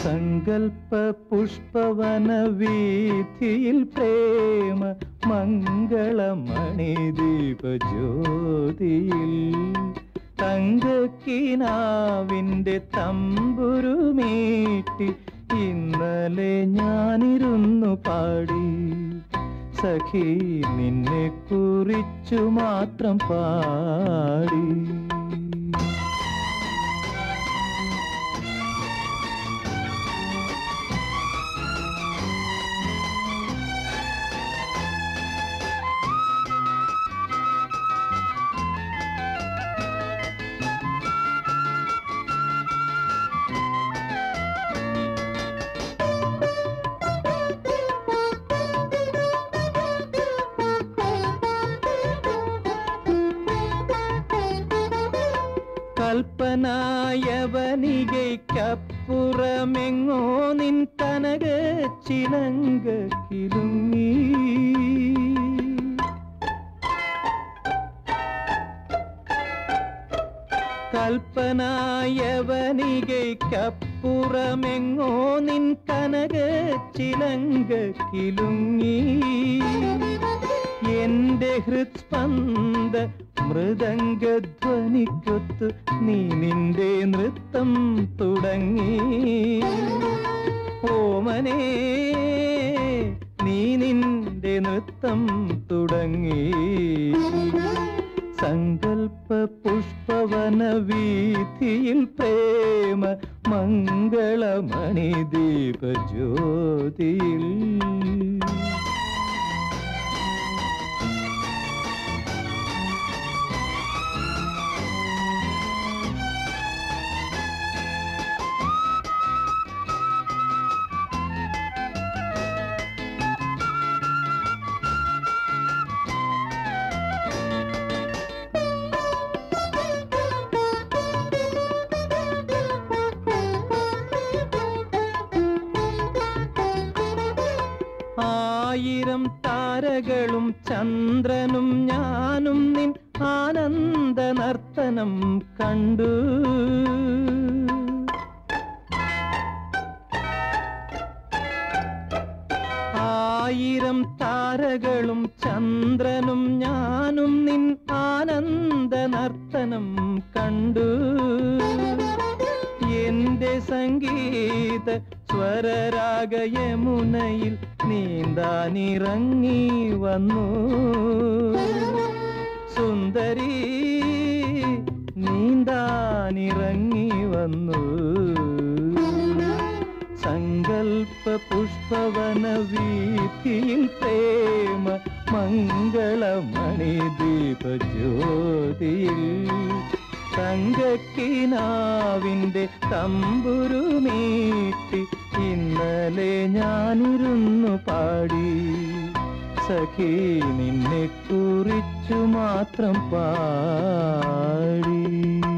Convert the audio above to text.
സങ്കൽപ്പ പുഷ്പവന വീഥിയിൽ പ്രേമ മംഗളമണിദീപ ജ്യോതിയിൽ തങ്കക്കിനാവിൻ്റെ തമ്പുരുമീട്ടി ഇന്നലെ ഞാനിരുന്നു പാടി സഖി നിന്നെ കുറിച്ചു മാത്രം പാടി കൽപ്പനായവനികയ്ക്കപ്പുറമെങ്ങോ നിൻ കനക ചിലങ്ക കിലുങ്ങി കൽപ്പനായവനികയ്ക്കപ്പുറമെങ്ങോ നിൻ കനക ചിലങ്ക കിലുങ്ങി എന്റെ ഹൃത്സ്പന്ദ മൃദംഗധ്വനിക്കൊത്തു നീ നിന്റെ നൃത്തം തുടങ്ങി ഓമനേ നീ നിന്റെ നൃത്തം തുടങ്ങി സങ്കൽപ്പ പുഷ്പവന വീഥിയിൽ പ്രേമ മംഗളമണി ദീപ ജ്യോതിയിൽ ആയിരം താരകളും ചന്ദ്രനും ഞാനും നിൻ ആനന്ദ നർത്തനം കണ്ടു ആയിരം താരകളും ചന്ദ്രനും ഞാനും നിൻ ആനന്ദ നർത്തനം കണ്ടു എന്റെ സംഗീത സ്വരരാഗയമുനയിൽ നീന്താനിറങ്ങി വന്നു സുന്ദരി നീന്താനിറങ്ങി വന്നു സങ്കൽപ്പ പുഷ്പവന വീഥിയിൽ പ്രേമ മംഗളമണി ദീപ ജ്യോതിയിൽ തങ്കക്കിനാവിൻ്റെ തമ്പുരുമീട്ടി ഇന്നലെ ഞാനിരുന്നു പാടി സഖി നിന്നെ കുറിച്ചു മാത്രം പാടി